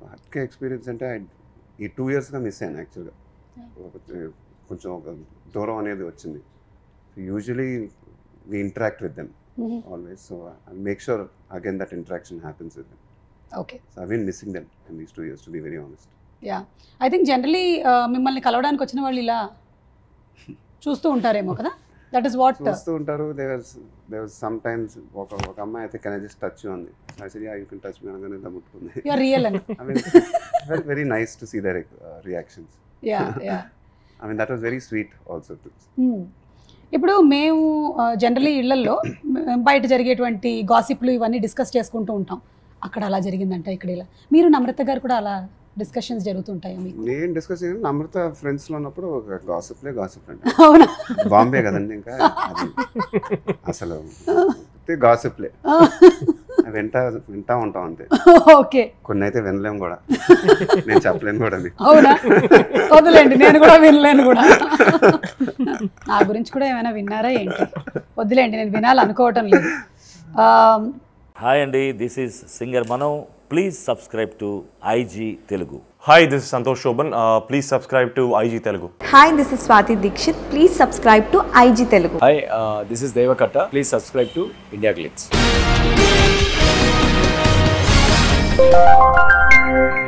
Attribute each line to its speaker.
Speaker 1: Hatke experience అంటే I- ఈ two ఇయర్స్గా మిస్ అయ్యాను యాక్చువల్గా కొంచెం ఒక దూరం అనేది వచ్చింది usually we interact with them always so I make sure again that interaction happens with them
Speaker 2: okay
Speaker 1: so I been missing them in these two years to be very honest
Speaker 2: yeah I think generally మిమ్మల్ని కలవడానికి వచ్చిన వాళ్ళు ఇలా చూస్తూ ఉంటారేమో కదా that is what
Speaker 1: చూస్తూ ఉంటారు దేవర్ దేవర్ సమ్ టైమ్స్ ఒక ఒక అమ్మాయి అయితే కెన్ జస్ట్ టచ్ ఉంది సరే యూ కెన్ టచ్ మీ అనగానే ఇలా ముట్టుకుంది
Speaker 2: యూఆర్ రియల్ అని
Speaker 1: I mean very very nice to see their reactions
Speaker 2: yeah yeah
Speaker 1: I mean that was very sweet also to
Speaker 2: ఇప్పుడు మేము జనరలీ ఇళ్లల్లో మ్, బయట జరిగేటువంటి గాసిప్లు ఇవన్నీ డిస్కస్ చేసుకుంటూ ఉంటాం అక్కడ అలా జరిగిందంట ఇక్కడ ఇలా మీరు నమ్రత గారు కూడా అలా డిస్కషన్స్ జరుగుతుంటాయా మీకు
Speaker 1: నేను డిస్కస్ చేయను అమృత ఫ్రెండ్స్లో ఉన్నప్పుడు ఒక గాసిప్లే గాసిప్ అంటే
Speaker 2: అవునా
Speaker 1: బాంబే కదండి ఇంకా అది అసలు గాసిప్లే వింటా వింటా ఉంటాం అంతే
Speaker 2: ఓకే
Speaker 1: కొన్ని అయితే వినలేము కూడా నేను చెప్పలేను కూడా మీకు
Speaker 2: అవునా వదిలేండి నేను కూడా వినలేను కూడా నా గురించి కూడా ఏమైనా విన్నారా ఏంటి వద్దులేండి నేను వినాలనుకోవటం లేదు ఆ,
Speaker 3: హాయ్ అండి దిస్ ఈజ్ సింగర్ మనం please subscribe to IG Telugu
Speaker 4: Hi, this is Santosh Shoban. Uh, please subscribe to IG Telugu.
Speaker 5: Hi this is Swathi Dikshit please subscribe to IG Telugu
Speaker 6: hi this is Devakatta please subscribe to India glitz